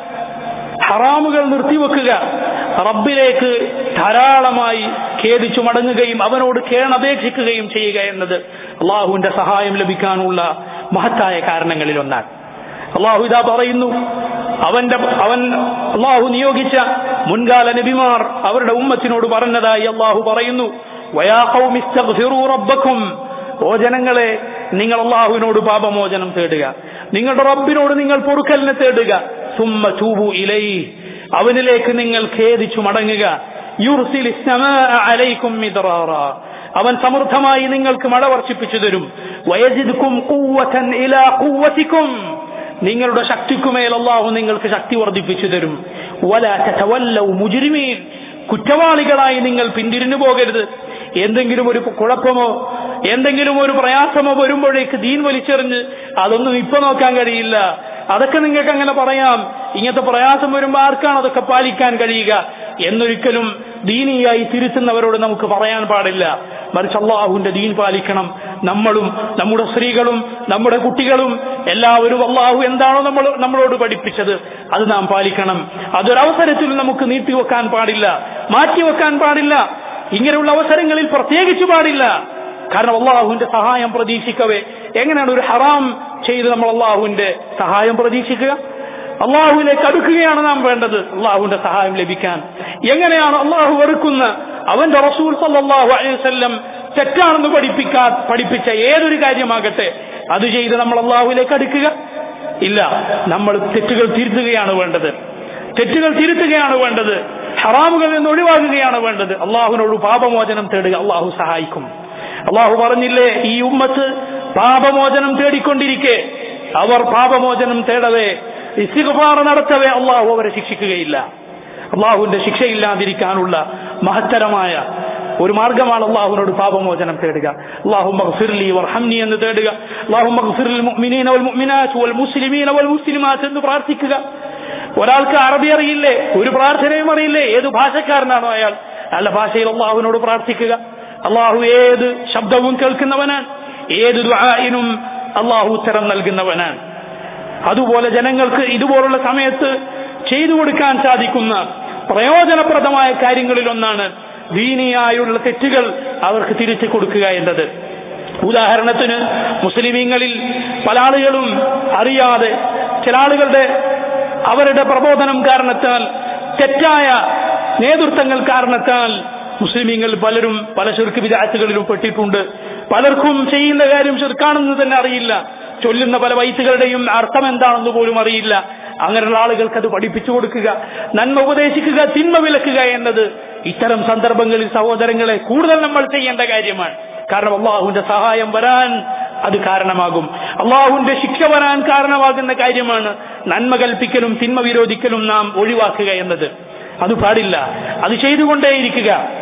ഹറാമുകൾ നിർത്തിവെക്കുക റബ്ബിലേക്ക് ധാരാളമായി ഖേദിച്ചു മടങ്ങുകയും അവനോട് കേണപേക്ഷിക്കുകയും ചെയ്യുക എന്നത് അള്ളാഹുവിന്റെ സഹായം ലഭിക്കാനുള്ള മഹത്തായ കാരണങ്ങളിൽ ഒന്നാണ് അള്ളാഹു ഇതാ പറയുന്നു അവന്റെ അവൻ അള്ളാഹു നിയോഗിച്ച മുൻകാല നബിമാർ അവരുടെ ഉമ്മത്തിനോട് പറഞ്ഞതായി അള്ളാഹു പറയുന്നു വയാ ഖൗമി ഇസ്തഗ്ഫിറൂ റബ്ബക്കും ഓ ജനങ്ങളെ നിങ്ങൾ അള്ളാഹുവിനോട് പാപമോചനം തേടുക നിങ്ങളുടെ റബ്ബിനോട് നിങ്ങൾ പൊറുക്കലിനെ തേടുക സുമ്മ തൂബു ഇലൈ അവനിലേക്ക് നിങ്ങൾ ഖേദിച്ചു മടങ്ങുക യുർസിൽ ഇസ്സമാഅ അലൈക്കും മിദ്റാറ അവൻ സമൃദ്ധമായി നിങ്ങൾക്ക് മഴ വർഷിപ്പിച്ചു തരും വയജിദ്കും ഖുവ്വതൻ ഇലാ ഖുവ്വതികും നിങ്ങളുടെ ശക്തിക്കുമേൽ അള്ളാഹു നിങ്ങൾക്ക് ശക്തി വർദ്ധിപ്പിച്ചു തരും വല തതവല്ലൗ മുജ്രിമീൻ കുറ്റവാളികളായി നിങ്ങൾ പിന്തിരിഞ്ഞു പോകരുത് എന്തെങ്കിലും ഒരു കുഴപ്പമോ എന്തെങ്കിലും ഒരു പ്രയാസമോ വരുമ്പോഴേക്ക് ദീൻ വലിച്ചെറിഞ്ഞ് അതൊന്നും ഇപ്പൊ നോക്കാൻ കഴിയില്ല അതൊക്കെ നിങ്ങൾക്ക് അങ്ങനെ പറയാം ഇങ്ങനത്തെ പ്രയാസം വരുമ്പോൾ ആർക്കാണ് അതൊക്കെ പാലിക്കാൻ കഴിയുക എന്നൊരിക്കലും ദീനിയായി തിരുത്തുന്നവരോട് നമുക്ക് പറയാൻ പാടില്ല മറിച്ച് അള്ളാഹുവിന്റെ ദീൻ പാലിക്കണം നമ്മളും നമ്മുടെ സ്ത്രീകളും നമ്മുടെ കുട്ടികളും എല്ലാവരും അള്ളാഹു എന്താണോ നമ്മൾ നമ്മളോട് പഠിപ്പിച്ചത് അത് നാം പാലിക്കണം അതൊരവസരത്തിൽ നമുക്ക് നീട്ടിവെക്കാൻ പാടില്ല മാറ്റിവെക്കാൻ പാടില്ല ഇങ്ങനെയുള്ള അവസരങ്ങളിൽ പ്രത്യേകിച്ച് പാടില്ല കാരണം അള്ളാഹുവിന്റെ സഹായം പ്രതീക്ഷിക്കവേ എങ്ങനെയാണ് ഒരു ഹറാം ചെയ്ത് നമ്മൾ അള്ളാഹുവിന്റെ സഹായം പ്രതീക്ഷിക്കുക അള്ളാഹുവിലേക്ക് അടുക്കുകയാണ് നാം വേണ്ടത് അള്ളാഹുവിന്റെ സഹായം ലഭിക്കാൻ എങ്ങനെയാണ് അള്ളാഹു വെറുക്കുന്ന അവന്റെ റസൂൽ സല്ലാഹു അലൈവല്ലം തെറ്റാണെന്ന് പഠിപ്പിക്കാ പഠിപ്പിച്ച ഏതൊരു കാര്യമാകട്ടെ അത് ചെയ്ത് നമ്മൾ അള്ളാഹുവിലേക്ക് അടുക്കുക ഇല്ല നമ്മൾ തെറ്റുകൾ തിരുത്തുകയാണ് വേണ്ടത് തെറ്റുകൾ തിരുത്തുകയാണ് വേണ്ടത് ഹറാമുകളിൽ നിന്ന് ഒഴിവാക്കുകയാണ് വേണ്ടത് അള്ളാഹുവിനോട് പാപമോചനം തേടുക അള്ളാഹു സഹായിക്കും അള്ളാഹു പറഞ്ഞില്ലേ ഈ ഉമ്മത്ത് പാപമോചനം തേടിക്കൊണ്ടിരിക്കെ അവർ പാപമോചനം തേടവേ ഇസ്തിഗ്ഫാർ നടത്തവേ അള്ളാഹു അവരെ ശിക്ഷിക്കുകയില്ല അള്ളാഹുവിന്റെ ശിക്ഷയില്ലാതിരിക്കാനുള്ള മഹത്തരമായ ഒരു മാർഗമാണ് അള്ളാഹുവിനോട് പാപമോചനം തേടുക അള്ളാഹു മഗ്ഫിർലി വർഹംനി എന്ന് തേടുക അള്ളാഹു മഗ്ഫിറിൽ മുഅ്മിനീന വൽ മുഅ്മിനാത്ത് വൽ മുസ്ലിമീന വൽ മുസ്ലിമാത്ത് എന്ന് പ്രാർത്ഥിക്കുക ഒരാൾക്ക് അറബി അറിയില്ലേ ഒരു പ്രാർത്ഥനയും അറിയില്ലേ ഏത് ഭാഷക്കാരനാണോ അയാൾ നല്ല ഭാഷയിൽ അള്ളാഹുവിനോട് പ്രാർത്ഥിക്കുക അള്ളാഹു ഏത് ശബ്ദവും കേൾക്കുന്നവനാണ് ഏത് ദുആഇനും അള്ളാഹു ഉത്തരം നൽകുന്നവനാണ് അതുപോലെ ജനങ്ങൾക്ക് ഇതുപോലുള്ള സമയത്ത് ചെയ്തു കൊടുക്കാൻ സാധിക്കുന്ന പ്രയോജനപ്രദമായ കാര്യങ്ങളിൽ ഒന്നാണ് ദീനിയായുള്ള തെറ്റുകൾ അവർക്ക് തിരിച്ചു കൊടുക്കുക എന്നത് ഉദാഹരണത്തിന് മുസ്ലിമീങ്ങളിൽ പല ആളുകളും അറിയാതെ ചില ആളുകളുടെ അവരുടെ പ്രബോധനം കാരണത്താൽ തെറ്റായ നേതൃത്വങ്ങൾ കാരണത്താൽ മുസ്ലിമീങ്ങൾ പലരും പല ചെറുക്ക് വിദാറ്റുകളിലും പെട്ടിട്ടുണ്ട് പലർക്കും ചെയ്യുന്ന കാര്യം ചെറുക്കാണെന്ന് തന്നെ അറിയില്ല ചൊല്ലുന്ന പല വൈത്തുകളുടെയും അർത്ഥം എന്താണെന്ന് പോലും അറിയില്ല അങ്ങനെയുള്ള ആളുകൾക്ക് അത് പഠിപ്പിച്ചു കൊടുക്കുക നന്മ ഉപദേശിക്കുക തിന്മ വിലക്കുക എന്നത് ഇത്തരം സന്ദർഭങ്ങളിൽ സഹോദരങ്ങളെ കൂടുതൽ നമ്മൾ ചെയ്യേണ്ട കാര്യമാണ് കാരണം അള്ളാഹുവിന്റെ സഹായം വരാൻ അത് കാരണമാകും അള്ളാഹുവിന്റെ ശിക്ഷ വരാൻ കാരണമാകുന്ന കാര്യമാണ് നന്മ കൽപ്പിക്കലും തിന്മ വിരോധിക്കലും നാം ഒഴിവാക്കുക എന്നത് അത് പാടില്ല അത് ചെയ്തുകൊണ്ടേയിരിക്കുക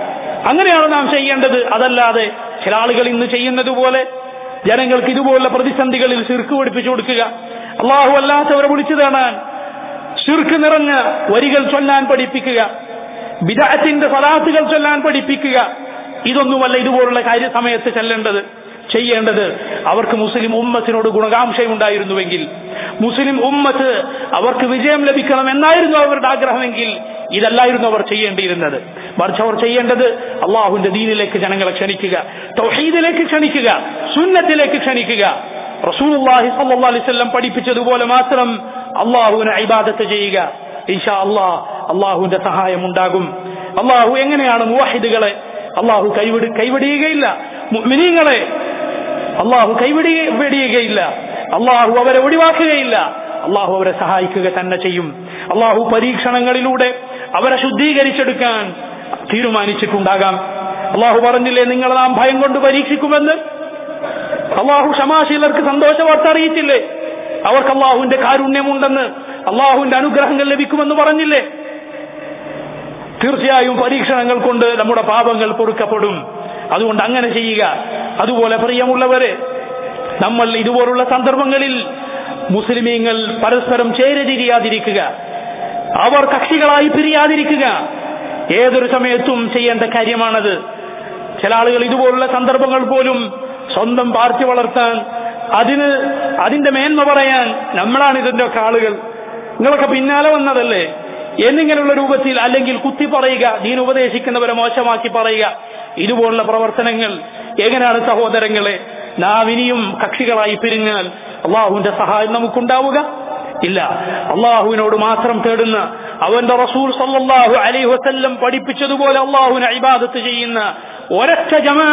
അങ്ങനെയാണ് നാം ചെയ്യേണ്ടത് അതല്ലാതെ ചില ആളുകൾ ഇന്ന് ചെയ്യുന്നത് പോലെ ജനങ്ങൾക്ക് ഇതുപോലുള്ള പ്രതിസന്ധികളിൽ ശിർക്ക് പഠിപ്പിച്ചു കൊടുക്കുക അള്ളാഹു അല്ലാത്തവരെ വിളിച്ചു തേടാൻ ശിർക്ക് നിറഞ്ഞ വരികൾ ചൊല്ലാൻ പഠിപ്പിക്കുക ബിദാത്തിന്റെ സലാത്തുകൾ ചൊല്ലാൻ പഠിപ്പിക്കുക ഇതൊന്നുമല്ല ഇതുപോലുള്ള കാര്യ സമയത്ത് ചെല്ലേണ്ടത് ചെയ്യേണ്ടത് അവർക്ക് മുസ്ലിം ഉമ്മത്തിനോട് ഗുണകാംക്ഷയുണ്ടായിരുന്നുവെങ്കിൽ മുസ്ലിം ഉമ്മത്ത് അവർക്ക് വിജയം ലഭിക്കണം എന്നായിരുന്നു അവരുടെ ആഗ്രഹമെങ്കിൽ ഇതല്ലായിരുന്നു അവർ ചെയ്യേണ്ടിയിരുന്നത് മറിച്ച് അവർ ചെയ്യേണ്ടത് അള്ളാഹുവിന്റെ ദീനിലേക്ക് ജനങ്ങളെ ക്ഷണിക്കുക തൗഹീദിലേക്ക് ക്ഷണിക്കുക സുന്നത്തിലേക്ക് ക്ഷണിക്കുക റസൂലുള്ളാഹി സല്ലല്ലാഹു അലൈഹി വസല്ലം പഠിപ്പിച്ചതുപോലെ മാത്രം അള്ളാഹുവിനെ ഇബാദത്ത് ചെയ്യുക ഇൻഷാ അള്ളാഹ് അള്ളാഹുവിന്റെ സഹായം ഉണ്ടാകും അള്ളാഹു എങ്ങനെയാണ് മുവാഹിദുകളെ അള്ളാഹു കൈവിടി കൈവിടിയുകയില്ല മുഅ്മിനീങ്ങളെ അള്ളാഹു കൈവിടിയുകയില്ല അള്ളാഹു അവരെ ഒഴിവാക്കുകയില്ല അള്ളാഹു അവരെ സഹായിക്കുക തന്നെ ചെയ്യും അള്ളാഹു പരീക്ഷണങ്ങളിലൂടെ അവരെ ശുദ്ധീകരിച്ചെടുക്കാൻ തീരുമാനിച്ചിട്ടുണ്ടാകാം അള്ളാഹു പറഞ്ഞില്ലേ നിങ്ങൾ നാം ഭയം കൊണ്ട് പരീക്ഷിക്കുമെന്ന് അള്ളാഹു ക്ഷമാശീലർക്ക് സന്തോഷ വാർത്ത അറിയിച്ചില്ലേ അവർക്ക് അള്ളാഹുവിന്റെ കാരുണ്യമുണ്ടെന്ന് അള്ളാഹുവിന്റെ അനുഗ്രഹങ്ങൾ ലഭിക്കുമെന്ന് പറഞ്ഞില്ലേ തീർച്ചയായും പരീക്ഷണങ്ങൾ കൊണ്ട് നമ്മുടെ പാപങ്ങൾ പൊറുക്കപ്പെടും അതുകൊണ്ട് അങ്ങനെ ചെയ്യുക അതുപോലെ പ്രിയമുള്ളവരെ നമ്മൾ ഇതുപോലുള്ള സന്ദർഭങ്ങളിൽ മുസ്ലിമീങ്ങൾ പരസ്പരം ചേരതിരിയാതിരിക്കുക അവർ കക്ഷികളായി പിരിയാതിരിക്കുക ഏതൊരു സമയത്തും ചെയ്യേണ്ട കാര്യമാണത് ചില ആളുകൾ ഇതുപോലുള്ള സന്ദർഭങ്ങൾ പോലും സ്വന്തം പാർട്ടി വളർത്താൻ അതിന് അതിന്റെ മേന്മ പറയാൻ നമ്മളാണ് ഇതിന്റെ ഒക്കെ ആളുകൾ നിങ്ങളൊക്കെ പിന്നാലെ വന്നതല്ലേ എന്നിങ്ങനെയുള്ള രൂപത്തിൽ അല്ലെങ്കിൽ കുത്തി പറയുക ദീൻ ഉപദേശിക്കുന്നവരെ മോശമാക്കി പറയുക ഇതുപോലുള്ള പ്രവർത്തനങ്ങൾ എങ്ങനെയാണ് സഹോദരങ്ങളെ നാം ഇനിയും കക്ഷികളായി പിരിഞ്ഞാൽ അള്ളാഹുവിന്റെ സഹായം നമുക്കുണ്ടാവുക ഇല്ല അള്ളാഹുവിനോട് മാത്രം തേടുന്ന അവന്റെ റസൂൽ സല്ലല്ലാഹു അലൈഹി വസല്ലം പഠിപ്പിച്ചതുപോലെ അള്ളാഹുവിനെ ഇബാദത്ത് ചെയ്യുന്ന ഒരൊറ്റ ജമാ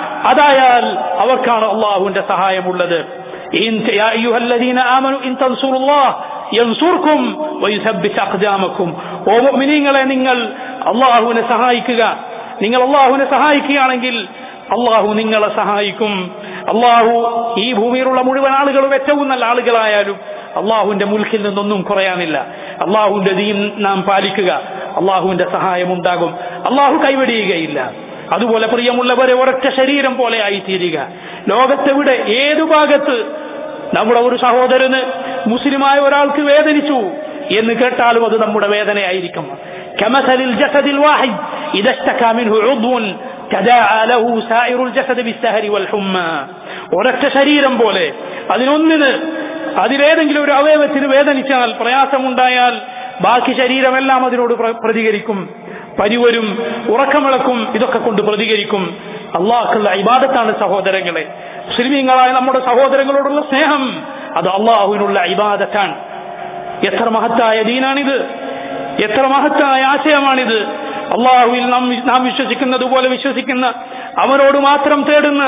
അതായാൽ അവർക്കാണ് അള്ളാഹുവിന്റെ സഹായമുള്ളത് إن يا أيها الذين آمنوا إن تنصروا الله ينصركم ويثبت أقدامكم ومؤمنين നിങ്ങൾ അള്ളാഹുവിനെ സഹായിക്കുക നിങ്ങൾ അള്ളാഹുവിനെ സഹായിക്കുകയാണെങ്കിൽ അള്ളാഹു നിങ്ങളെ സഹായിക്കും അള്ളാഹു ഈ ഭൂമിയിലുള്ള മുഴുവൻ ആളുകളും ഏറ്റവും നല്ല ആളുകളായാലും അള്ളാഹുവിന്റെ മുൽക്കിൽ നിന്നൊന്നും കുറയാനില്ല അള്ളാഹുവിന്റെ ദീൻ നാം പാലിക്കുക അള്ളാഹുവിന്റെ സഹായം ഉണ്ടാകും അള്ളാഹു കൈവടിയുകയില്ല അതുപോലെ പ്രിയമുള്ളവരെ ഒരൊറ്റ ശരീരം പോലെ ആയിത്തീരുക ലോകത്തെവിടെ ഏതു ഭാഗത്ത് നമ്മുടെ ഒരു സഹോദരന് മുസ്ലിമായ ഒരാൾക്ക് വേദനിച്ചു എന്ന് കേട്ടാലും അത് നമ്മുടെ വേദനയായിരിക്കും കമസലിൽ ജസദിൽ വാഹിദ് ഇതഷ്ടക മിൻഹു ഉദ്വുൻ تداعى له سائر الجسد بالسهر والحمى ഒരൊറ്റ ശരീരം പോലെ അതിനൊന്നിന് അതിലേതെങ്കിലും ഒരു അവയവത്തിന് വേദനിച്ചാൽ പ്രയാസമുണ്ടായാൽ ബാക്കി ശരീരമെല്ലാം അതിനോട് പ്രതികരിക്കും പരിവരും ഉറക്കമിളക്കും ഇതൊക്കെ കൊണ്ട് പ്രതികരിക്കും അള്ളാഹുള്ള ഇബാദത്താണ് സഹോദരങ്ങളെ മുസ്ലിമീങ്ങളായ നമ്മുടെ സഹോദരങ്ങളോടുള്ള സ്നേഹം അത് അള്ളാഹുവിനുള്ള ഇബാദത്താണ് എത്ര മഹത്തായ ദീനാണിത് എത്ര മഹത്തായ ആശയമാണിത് അള്ളാഹുവിൽ നാം നാം വിശ്വസിക്കുന്നത് പോലെ വിശ്വസിക്കുന്ന അവനോട് മാത്രം തേടുന്ന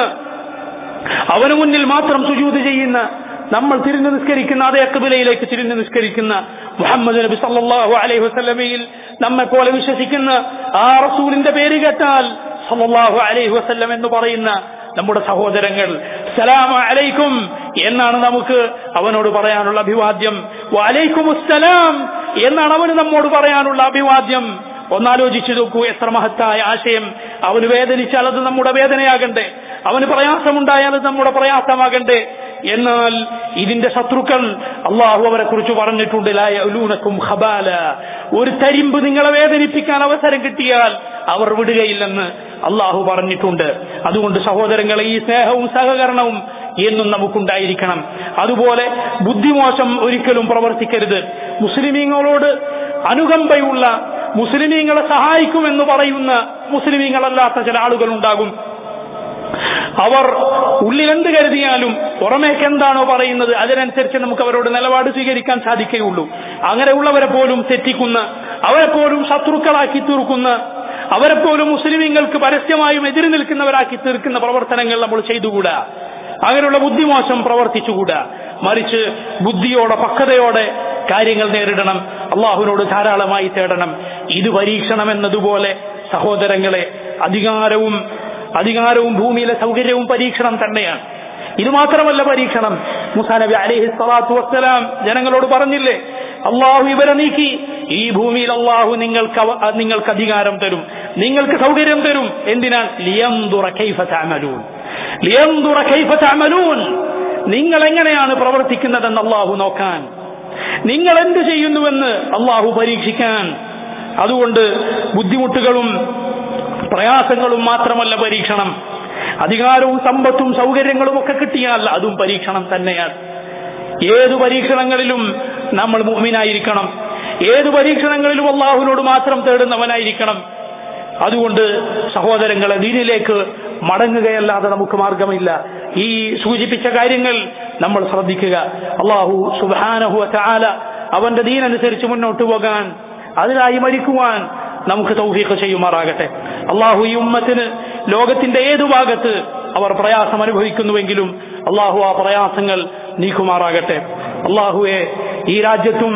അവന് മുന്നിൽ മാത്രം സുജൂത് ചെയ്യുന്ന നമ്മൾ തിരിഞ്ഞു നിസ്കരിക്കുന്ന അതേ കബിലയിലേക്ക് തിരിഞ്ഞു നിസ്കരിക്കുന്ന മുഹമ്മദ് നബി സല്ലല്ലാഹു അലൈഹി വസല്ലമയിൽ നമ്മെ പോലെ വിശ്വസിക്കുന്ന ആ റസൂലിന്റെ പേര് കേട്ടാൽ സല്ലല്ലാഹു അലൈഹി വസല്ലം എന്ന് പറയുന്ന നമ്മുടെ സഹോദരങ്ങൾ സലാം അലൈക്കും എന്നാണ് നമുക്ക് അവനോട് പറയാനുള്ള അഭിവാദ്യം വലൈക്കും സലാം എന്നാണ് അവന് നമ്മോട് പറയാനുള്ള അഭിവാദ്യം ഒന്നാലോചിച്ചു നോക്കൂ എത്ര മഹത്തായ ആശയം അവന് വേദനിച്ചാൽ അത് നമ്മുടെ വേദനയാകണ്ടേ അവന് പ്രയാസമുണ്ടായാൽ അത് നമ്മുടെ പ്രയാസമാകണ്ടേ എന്നാൽ ഇതിന്റെ ശത്രുക്കൾ അള്ളാഹു അവരെ കുറിച്ച് പറഞ്ഞിട്ടുണ്ട് ലായൂനക്കും ഖബാല ഒരു തരിമ്പ് നിങ്ങളെ വേദനിപ്പിക്കാൻ അവസരം കിട്ടിയാൽ അവർ വിടുകയില്ലെന്ന് അള്ളാഹു പറഞ്ഞിട്ടുണ്ട് അതുകൊണ്ട് സഹോദരങ്ങളെ ഈ സ്നേഹവും സഹകരണവും എന്നും നമുക്കുണ്ടായിരിക്കണം അതുപോലെ ബുദ്ധിമോശം ഒരിക്കലും പ്രവർത്തിക്കരുത് മുസ്ലിമീങ്ങളോട് അനുകമ്പയുള്ള മുസ്ലിമീങ്ങളെ സഹായിക്കുമെന്ന് പറയുന്ന മുസ്ലിമീങ്ങളല്ലാത്ത ചില ആളുകൾ ഉണ്ടാകും അവർ ഉള്ളിൽ എന്ത് കരുതിയാലും പുറമേക്ക് എന്താണോ പറയുന്നത് അതിനനുസരിച്ച് നമുക്ക് അവരോട് നിലപാട് സ്വീകരിക്കാൻ സാധിക്കുകയുള്ളൂ അങ്ങനെയുള്ളവരെ പോലും തെറ്റിക്കുന്ന അവരെ പോലും ശത്രുക്കളാക്കി തീർക്കുന്ന അവരെ പോലും മുസ്ലിമീങ്ങൾക്ക് പരസ്യമായും എതിര് നിൽക്കുന്നവരാക്കി തീർക്കുന്ന പ്രവർത്തനങ്ങൾ നമ്മൾ ചെയ്തുകൂടാ അങ്ങനെയുള്ള ബുദ്ധിമോശം പ്രവർത്തിച്ചുകൂടാ മറിച്ച് ബുദ്ധിയോടെ പക്വതയോടെ കാര്യങ്ങൾ നേരിടണം അള്ളാഹുവിനോട് ധാരാളമായി തേടണം ഇത് പരീക്ഷണം എന്നതുപോലെ സഹോദരങ്ങളെ അധികാരവും അധികാരവും ഭൂമിയിലെ സൗകര്യവും പരീക്ഷണം തന്നെയാണ് ഇത് മാത്രമല്ല പരീക്ഷണം മുസാ നബി അലൈഹി സ്വലാത്തു വസ്സലാം ജനങ്ങളോട് പറഞ്ഞില്ലേ അള്ളാഹു ഇവരെ നീക്കി ഈ ഭൂമിയിൽ അള്ളാഹു നിങ്ങൾക്ക് നിങ്ങൾക്ക് അധികാരം തരും നിങ്ങൾക്ക് സൗകര്യം തരും എന്തിനാണ് ലിയന്തുറ കൈഫ തഅമലൂൻ ലിയന്തുറ കൈഫ തഅമലൂൻ നിങ്ങൾ എങ്ങനെയാണ് പ്രവർത്തിക്കുന്നതെന്ന് അള്ളാഹു നോക്കാൻ നിങ്ങൾ എന്ത് ചെയ്യുന്നുവെന്ന് അള്ളാഹു പരീക്ഷിക്കാൻ അതുകൊണ്ട് ബുദ്ധിമുട്ടുകളും പ്രയാസങ്ങളും മാത്രമല്ല പരീക്ഷണം അധികാരവും സമ്പത്തും സൗകര്യങ്ങളും ഒക്കെ കിട്ടിയാൽ അതും പരീക്ഷണം തന്നെയാണ് ഏതു പരീക്ഷണങ്ങളിലും നമ്മൾ മുഹ്മിനായിരിക്കണം ഏതു പരീക്ഷണങ്ങളിലും അള്ളാഹുവിനോട് മാത്രം തേടുന്നവനായിരിക്കണം അതുകൊണ്ട് സഹോദരങ്ങളെ ദീനിലേക്ക് മടങ്ങുകയല്ലാതെ നമുക്ക് മാർഗമില്ല ഈ സൂചിപ്പിച്ച കാര്യങ്ങൾ നമ്മൾ ശ്രദ്ധിക്കുക അള്ളാഹു സുബാനഹു ചാല അവന്റെ ദീനനുസരിച്ച് മുന്നോട്ട് പോകാൻ അതിനായി മരിക്കുവാൻ നമുക്ക് തൗഫീഖ് ചെയ്യുമാറാകട്ടെ അള്ളാഹു ഈ ഉമ്മത്തിന് ലോകത്തിന്റെ ഏതു ഭാഗത്ത് അവർ പ്രയാസം അനുഭവിക്കുന്നുവെങ്കിലും അള്ളാഹു ആ പ്രയാസങ്ങൾ നീക്കുമാറാകട്ടെ അള്ളാഹുവെ ഈ രാജ്യത്തും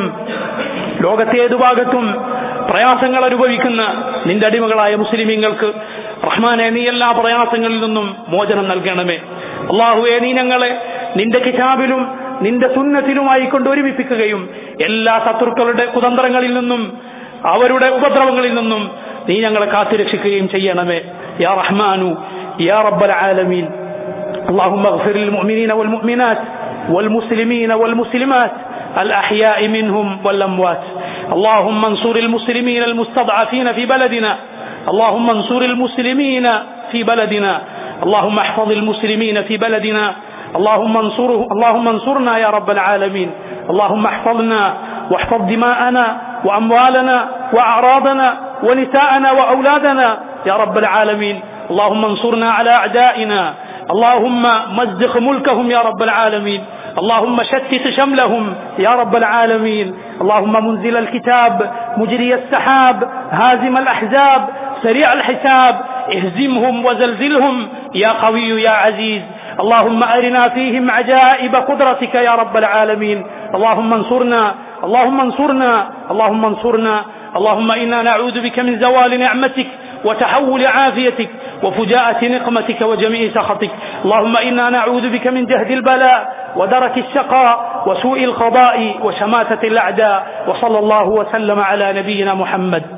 ലോകത്തെ ഏതു ഭാഗത്തും പ്രയാസങ്ങൾ അനുഭവിക്കുന്ന നിന്റെ അടിമകളായ മുസ്ലിമീങ്ങൾക്ക് റഹ്മാനെ നീ എല്ലാ പ്രയാസങ്ങളിൽ നിന്നും മോചനം നൽകണമേ അള്ളാഹുവെ നീ ഞങ്ങളെ നിന്റെ കിതാബിലും നിന്റെ സുന്നത്തിലുമായി കൊണ്ട് ഒരുമിപ്പിക്കുകയും എല്ലാ ശത്രുക്കളുടെ കുതന്ത്രങ്ങളിൽ നിന്നും അവരുടെ ഉപദ്രവങ്ങളിൽ നിന്നും നീ ഞങ്ങളെ കാത്തുരക്ഷിക്കുകയും ചെയ്യണമേ യാ റഹ്മാനു യാ റബ്ബൽ ആലമീൻ اللهم اغفر للمؤمنين والمؤمنات والمسلمين والمسلمات الأحياء منهم والأموات اللهم انصر المسلمين المستضعفين في بلدنا اللهم انصر المسلمين في بلدنا اللهم احفظ المسلمين في بلدنا اللهم انصره اللهم انصرنا يا رب العالمين اللهم احفظنا واحفظ دماءنا وأموالنا وأعراضنا ونساءنا وأولادنا يا رب العالمين اللهم انصرنا على أعدائنا اللهم مزق ملكهم يا رب العالمين اللهم شتت شملهم يا رب العالمين اللهم منزل الكتاب مجري السحاب هازم الأحزاب سريع الحساب اهزمهم وزلزلهم يا قوي يا عزيز اللهم أرنا فيهم عجائب قدرتك يا رب العالمين اللهم انصرنا اللهم انصرنا اللهم انصرنا اللهم إنا نعوذ بك من زوال نعمتك وتحول عافيتك وفجاءة نقمتك وجميع سخطك اللهم إنا نعوذ بك من جهد البلاء ودرك الشقاء وسوء القضاء وشماتة الأعداء وصلى الله وسلم على نبينا محمد